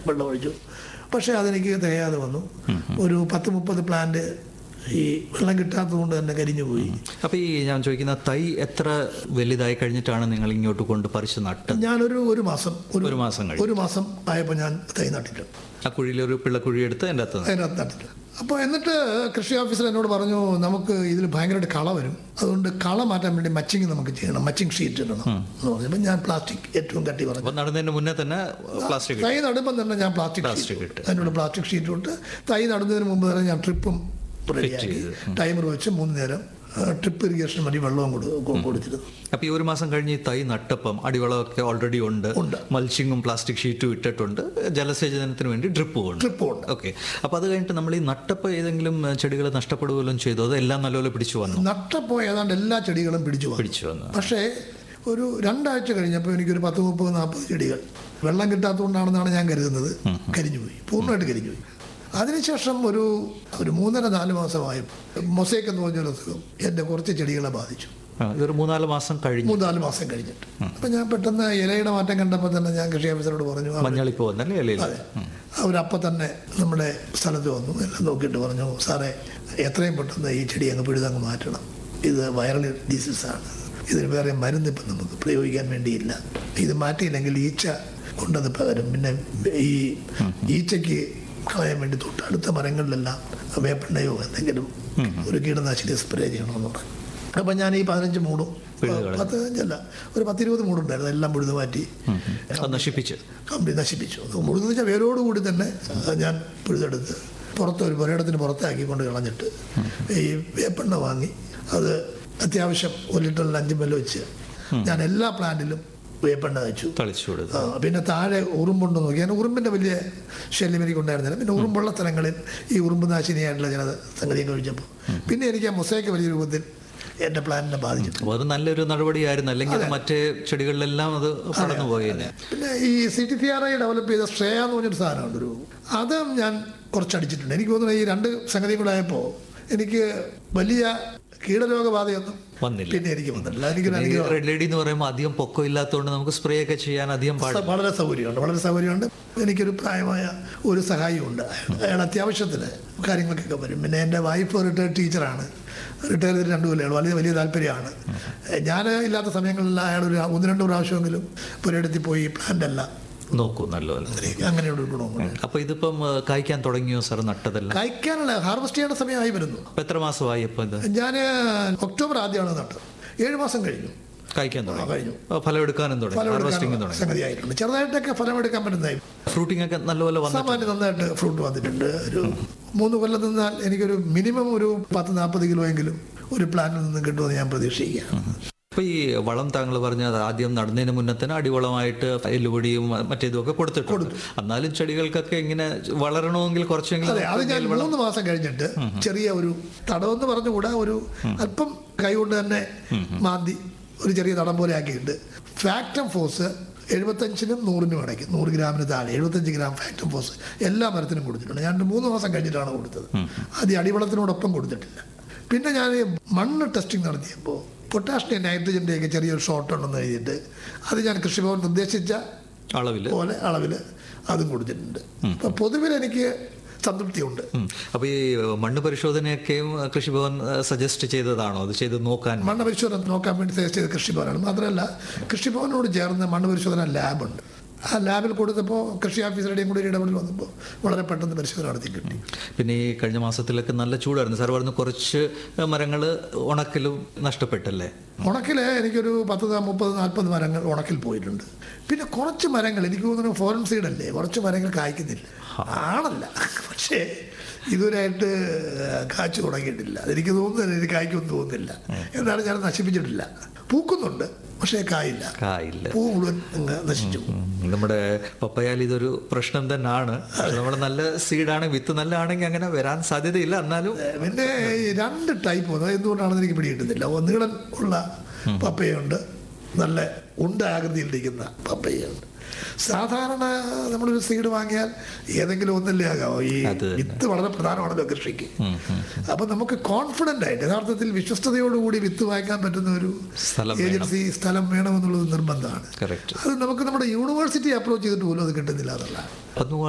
വെള്ളം ഒഴിച്ചു പക്ഷേ അതെനിക്ക് തികയാതെ വന്നു ഒരു പത്ത് മുപ്പത് പ്ലാന്റ് ഈ വെള്ളം കിട്ടാത്തത് കൊണ്ട് തന്നെ കരിഞ്ഞു പോയി അപ്പൊ ഈ ഞാൻ ചോദിക്കുന്ന തൈ എത്ര വലുതായി കഴിഞ്ഞിട്ടാണ് നിങ്ങൾ ഇങ്ങോട്ട് കൊണ്ട് പറിച്ച് നട്ട് ഞാനൊരു ഒരു മാസം ഒരു മാസം കഴിഞ്ഞു ഒരു മാസം ആയപ്പോൾ ഞാൻ തൈ നട്ടിട്ടുണ്ട് ആ കുഴിയിൽ ഒരു പിള്ളക്കുഴി എടുത്ത് എൻ്റെ അകത്ത് നട്ടു. അതിനകത്ത് നട്ടിട്ടുണ്ട് അപ്പോൾ എന്നിട്ട് കൃഷി ഓഫീസർ എന്നോട് പറഞ്ഞു നമുക്ക് ഇതിൽ ഭയങ്കരമായിട്ട് കള വരും അതുകൊണ്ട് കള മാറ്റാൻ വേണ്ടി മച്ചിങ് നമുക്ക് ചെയ്യണം മച്ചിങ് ഷീറ്റ് ഇടണം എന്ന് പറഞ്ഞപ്പോൾ ഞാൻ പ്ലാസ്റ്റിക് ഏറ്റവും കട്ടി പറഞ്ഞു അപ്പൊ നടുന്നതിന് മുന്നേ തന്നെ പ്ലാസ്റ്റിക് തൈ നടുമ്പോൾ തന്നെ ഞാൻ പ്ലാസ്റ്റിക് Plastic ഷീറ്റ് ഇട്ട്. അതിനോട് പ്ലാസ്റ്റിക് ഷീറ്റ് ഇട്ട് തൈ നടുന്നതിന് മുമ്പ് തന്നെ ഞാൻ ട്രിപ്പും റെഡിയാക്കി ചെയ്ത്. ടൈമർ വെച്ച് മൂന്ന് നേരം ട്രിപ്പ് ഇറിഗേഷൻ വഴി വെള്ളവും കൊടു കൊ- കൊടുത്തിരുന്നു അപ്പൊ ഈ ഒരു മാസം കഴിഞ്ഞ് ഈ തൈ നട്ടപ്പം അടിവളമൊക്കെ ഓൾറെഡി ഉണ്ട് ഉണ്ട്. മൽച്ചിങ്ങും പ്ലാസ്റ്റിക് ഷീറ്റും ഇട്ടിട്ടുണ്ട് ജലസേചനത്തിന് വേണ്ടി ഡ്രിപ്പും ഉണ്ട് ട്രിപ്പും ഉണ്ട് ഓക്കെ അപ്പൊ അത് കഴിഞ്ഞിട്ട് നമ്മൾ ഈ നട്ടപ്പം ഏതെങ്കിലും ചെടികൾ നഷ്ടപ്പെടുകയും ചെയ്തു അത് എല്ലാം നല്ലപോലെ പിടിച്ചു വന്നു നട്ടപ്പോൾ ഏതാണ്ട് എല്ലാ ചെടികളും പിടിച്ചു വന്നു പിടിച്ചു വന്നു പക്ഷേ ഒരു രണ്ടാഴ്ച കഴിഞ്ഞപ്പോൾ എനിക്കൊരു പത്ത് മുപ്പത് നാൽപ്പത് ചെടികൾ വെള്ളം കിട്ടാത്തതുകൊണ്ടാണെന്നാണ് ഞാൻ കരുതുന്നത് കരിഞ്ഞുപോയി പൂർണ്ണമായിട്ട് കരിഞ്ഞുപോയി അതിനുശേഷം ഒരു ഒരു മൂന്നര നാല് മാസമായി മൊസൈക്ക് എന്ന് പറഞ്ഞൊരു അസുഖം എൻ്റെ കുറച്ച് ചെടികളെ ബാധിച്ചു ആ, ഇതൊരു മൂന്നാല് മാസം കഴിഞ്ഞു മൂന്നാല് മാസം കഴിഞ്ഞിട്ട് അപ്പം ഞാൻ പെട്ടെന്ന് ഇലയുടെ മാറ്റം കണ്ടപ്പോൾ തന്നെ ഞാൻ കൃഷി ഓഫീസറോട് പറഞ്ഞു അവർ- മഞ്ഞളിപ്പ് വന്നല്ലേ ഇലയിൽ അതെ അവരപ്പം തന്നെ നമ്മുടെ സ്ഥലത്ത് വന്നു എല്ലാം നോക്കിയിട്ട് പറഞ്ഞു സാറേ എത്രയും പെട്ടെന്ന് ഈ ചെടി അങ്ങ് പിഴുതങ്ങ് മാറ്റണം ഇത് വൈറൽ ഡിസീസാണ് ഇതിന് വേറെ മരുന്ന് ഇപ്പം നമുക്ക് പ്രയോഗിക്കാൻ വേണ്ടിയില്ല ഇത് മാറ്റിയില്ലെങ്കിൽ ഈച്ച കൊണ്ടത് പകരും പിന്നെ ഈ ഈച്ചയ്ക്ക് കളയാൻ വേണ്ടി തൊട്ടടുത്ത മരങ്ങളിലെല്ലാം വേപ്പെണ്ണയോ എന്തെങ്കിലും ഒരു കീടനാശിനി സ്പ്രേ ചെയ്യണമെന്ന് പറഞ്ഞു അപ്പം ഞാൻ ഈ പതിനഞ്ച് മൂടും പതിനഞ്ചല്ല ഒരു പത്തിരുപത് മൂടുണ്ടായിരുന്നു എല്ലാം പുഴുതു മാറ്റി അത് നശിപ്പിച്ച് കമ്പനി നശിപ്പിച്ചു അത് മുഴുവൻ വെച്ചാൽ വേരോടുകൂടി തന്നെ ആ, ഞാൻ പിഴുതെടുത്ത് പുറത്ത് ഒരു പുരയിടത്തിന് പുറത്താക്കിക്കൊണ്ട് കളഞ്ഞിട്ട് ഈ വേപ്പെണ്ണ വാങ്ങി അത് അത്യാവശ്യം ഒരു ലിറ്ററിൽ അഞ്ച് മെല്ല് വെച്ച് ഞാൻ എല്ലാ പ്ലാന്റിലും വേപ്പെണ്ണ വെച്ചു തളിച്ചു കൊടുത്തു ആ, പിന്നെ താഴെ ഉറുമ്പുണ്ടോ നോക്കി ഞാൻ ഉറുമ്പിൻ്റെ വലിയ ശല്യം എനിക്ക് ഉണ്ടായിരുന്നില്ല പിന്നെ ഉറുമ്പുള്ള സ്ഥലങ്ങളിൽ ഈ ഉറുമ്പ് നാശിനിയായിട്ടുള്ള ചില സംഗതിയൊക്കെ ഒഴിച്ചപ്പോൾ പിന്നെ എനിക്ക് ആ മൊസൈക്ക് വലിയ രൂപത്തിൽ എൻ്റെ പ്ലാനിനെ ബാധിച്ചിട്ടുണ്ട് അപ്പൊ അത് നല്ലൊരു നടപടിയായിരുന്നു അല്ലെങ്കിൽ മറ്റേ ചെടികളിലെല്ലാം അത് പടർന്നു പോയേനെ പിന്നെ ഈ C T C R I develop ചെയ്ത ശ്രേയ എന്ന് പറഞ്ഞൊരു സാധനമുണ്ട് ഒരു അതും ഞാൻ കുറച്ചടിച്ചിട്ടുണ്ട് എനിക്ക് തോന്നുന്നു ഈ രണ്ട് സംഗതിയും കൂടെ ആയപ്പോൾ എനിക്ക് വലിയ കീടരോഗബാധയൊന്നും വന്നില്ല പിന്നെ എനിക്ക് വന്നിട്ടില്ല എനിക്ക് ഈ എനിക്ക് റെഡ് ലേഡി എന്ന് പറയുമ്പോൾ അധികം പൊക്കം ഇല്ലാത്തതുകൊണ്ട് നമുക്ക് സ്പ്രേ ഒക്കെ ചെയ്യാൻ അധികം പാടില്ല വളരെ സൗകര്യമുണ്ട് വളരെ സൗകര്യമുണ്ട് എനിക്കൊരു പ്രായമായ ഒരു സഹായിയുണ്ട് അയാൾ അയാൾ അത്യാവശ്യത്തിന് കാര്യങ്ങൾക്കൊക്കെ വരും പിന്നെ എൻ്റെ വൈഫ് റിട്ടയർഡ് ടീച്ചറാണ് റിട്ടയർ ചെയ്തിട്ട് രണ്ടു കൊല്ലമാണ് വലിയ വലിയ താല്പര്യമാണ് ഞാൻ ഇല്ലാത്ത സമയങ്ങളിൽ അയാൾ ഒരു ഒന്ന് രണ്ട് പ്രാവശ്യമെങ്കിലും പുരയിടത്തിൽ പോയി പ്ലാന്റ് എല്ലാം നോക്കൂ നല്ലപോലെ അങ്ങനെയുള്ള ഒരു ഗുണമുണ്ട് അപ്പൊ ഇതിപ്പം ആ, കായ്ക്കാൻ തുടങ്ങിയോ സാർ നട്ടതെല്ലാം കഴിക്കാനുള്ള ഹാർവസ്റ്റ് ചെയ്യേണ്ട സമയമായി വരുന്നു അപ്പൊ എത്ര മാസമായി അപ്പൊ ഇത് ഞാൻ ഒക്ടോബർ ആദ്യമാണ് നട്ടത് ഏഴ് മാസം കഴിഞ്ഞു കായ്ക്കാൻ ആ, തുടങ്ങി കഴിഞ്ഞു ആ, ഫലമെടുക്കാനും തുടങ്ങി ഹാർവെസ്റ്റിംഗ് ഫലമെടുക്കാൻ തുടങ്ങി സംഗതിയായിട്ടുണ്ട് ചെറുതായിട്ടൊക്കെ ഫലമെടുക്കാൻ പറ്റുന്നതായി ഫ്രൂട്ടിംഗ് ഒക്കെ നല്ലപോലെ വന്നു സാമാന്യം നന്നായിട്ട് ഫ്രൂട്ട് വന്നിട്ടുണ്ട് ഒരു മൂന്ന് കൊല്ലം നിന്നാൽ എനിക്കൊരു മിനിമം ഒരു പത്ത് നാൽപ്പത് കിലോ എങ്കിലും ഒരു പ്ലാന്റിൽ നിന്ന് കിട്ടുമെന്ന് ഞാൻ പ്രതീക്ഷിക്കുകയാണ് അപ്പൊ ഈ വളം താങ്കൾ പറഞ്ഞത് ആദ്യം നടുന്നതിന് മുന്നേ തന്നെ അടിവളമായിട്ട് എല്ലുപൊടിയും മറ്റേതും ഒക്കെ കൊടുത്തിട്ടുണ്ട് എന്നാലും ചെടികൾക്കൊക്കെ ഇങ്ങനെ വളരണമെങ്കിൽ കുറച്ചെങ്കിലും അതെ അത് ഞാൻ മൂന്ന് മാസം കഴിഞ്ഞിട്ട് ചെറിയ ഒരു തടമെന്ന് പറഞ്ഞുകൂടാ ഒരു അല്പം കൈകൊണ്ട് തന്നെ മാന്തി ഒരു ചെറിയ തടം പോലെ ആക്കിയിട്ട് ഫാക്ടം ഫോഴ്സ് എഴുപത്തഞ്ചിനും നൂറിനും ഇടയ്ക്ക് നൂറ് ഗ്രാമിന് താഴെ എഴുപത്തഞ്ച് ഗ്രാം ഫാക്ടം ഫോഴ്സ് എല്ലാ മരത്തിനും കൊടുത്തിട്ടുണ്ട് ഞാൻ ഒരു മൂന്ന് മാസം കഴിഞ്ഞിട്ടാണ് കൊടുത്തത് ആദ്യം അടിവളത്തിനോടൊപ്പം കൊടുത്തിട്ടില്ല പിന്നെ ഞാൻ ഈ മണ്ണ് ടെസ്റ്റിംഗ് നടത്തിയപ്പോൾ പൊട്ടാഷിൻ്റെ നൈട്രജൻ്റെയൊക്കെ ചെറിയൊരു ഷോർട്ട് ഉണ്ടെന്ന് എഴുതിയിട്ട് അത് ഞാൻ കൃഷിഭവൻ നിർദ്ദേശിച്ച അളവില് പോലെ അളവിൽ അതും കൊടുത്തിട്ടുണ്ട് അപ്പം പൊതുവിൽ എനിക്ക് സംതൃപ്തിയുണ്ട് ഉം. അപ്പൊ ഈ മണ്ണ് പരിശോധനയൊക്കെയും ആ, കൃഷിഭവൻ സജസ്റ്റ് ചെയ്തതാണോ അത് ചെയ്ത് നോക്കാൻ മണ്ണ് പരിശോധന നോക്കാൻ വേണ്ടി സജസ്റ്റ് ചെയ്ത കൃഷിഭവനാണ് മാത്രമല്ല കൃഷിഭവനോട് ചേർന്ന് മണ്ണ് പരിശോധന ലാബുണ്ട് ആ ലാബിൽ കൊടുത്തപ്പോൾ കൃഷി ഓഫീസറുടെയും കൂടി ഒരു ഇടപെടൽ വന്നപ്പോൾ വളരെ പെട്ടെന്ന് പരിശോധന നടത്തി കിട്ടി പിന്നെ ഈ കഴിഞ്ഞ മാസത്തിലൊക്കെ നല്ല ചൂടായിരുന്നു സാർ പറഞ്ഞു കുറച്ച് മരങ്ങൾ ഉണക്കിലും നഷ്ടപ്പെട്ടല്ലേ ഉണക്കിൽ എനിക്കൊരു പത്ത് നാ- മുപ്പത് നാൽപ്പത് മരങ്ങൾ ഉണക്കിൽ പോയിട്ടുണ്ട് പിന്നെ കുറച്ച് മരങ്ങൾ എനിക്ക് തോന്നുന്നു ഫോറൻ സീഡല്ലേ കുറച്ച് മരങ്ങൾ കായ്ക്കുന്നില്ല ആണല്ല പക്ഷേ ഇതുവരെയായിട്ട് കാച്ചു തുടങ്ങിയിട്ടില്ല അതെനിക്ക് തോന്നുന്നില്ല എനിക്ക് കായ്ക്കൊന്നും തോന്നുന്നില്ല എന്നാണ് ഞാൻ നശിപ്പിച്ചിട്ടില്ല പൂക്കുന്നുണ്ട് പക്ഷേ കായില്ല കായില്ല പൂ മുഴുവൻ അങ്ങ് നശിച്ചു ഉം. നമ്മുടെ പപ്പയാൽ ഇതൊരു പ്രശ്നം തന്നെയാണ് നമ്മൾ നല്ല സീഡാണ് വിത്ത് നല്ലതാണെങ്കിൽ അങ്ങനെ വരാൻ സാധ്യതയില്ല എന്നാലും പിന്നെ ഈ രണ്ട് ടൈപ്പ് വന്നത് എന്തുകൊണ്ടാണെന്ന് എനിക്ക് പിടികിട്ടുന്നില്ല ഒന്ന് നീളൻ ഉള്ള പപ്പയുണ്ട് നല്ല ഉണ്ട ആകൃതിയിലിരിക്കുന്ന പപ്പയുണ്ട് സാധാരണ നമ്മളൊരു സീഡ് വാങ്ങിയാൽ ഏതെങ്കിലും ഒന്നല്ലേ ആകാമോ ഈ അത് തന്നെ. വിത്ത് വളരെ പ്രധാനമാണല്ലോ കൃഷിക്ക് അപ്പൊ നമുക്ക് കോൺഫിഡന്റ് ആയിട്ട് യഥാർത്ഥത്തിൽ വിശ്വസ്തയോടുകൂടി വിത്ത് വാങ്ങിക്കാൻ പറ്റുന്ന ഒരു സ്ഥലം വേണം. ഏജൻസി സ്ഥലം വേണമെന്നുള്ളത് നിർബന്ധമാണ് കറക്റ്റ് അത് നമുക്ക് നമ്മുടെ യൂണിവേഴ്സിറ്റി അപ്രോച്ച് ചെയ്തിട്ട് പോലും അത് കിട്ടുന്നില്ല എന്നുള്ള പത്മകുമാർ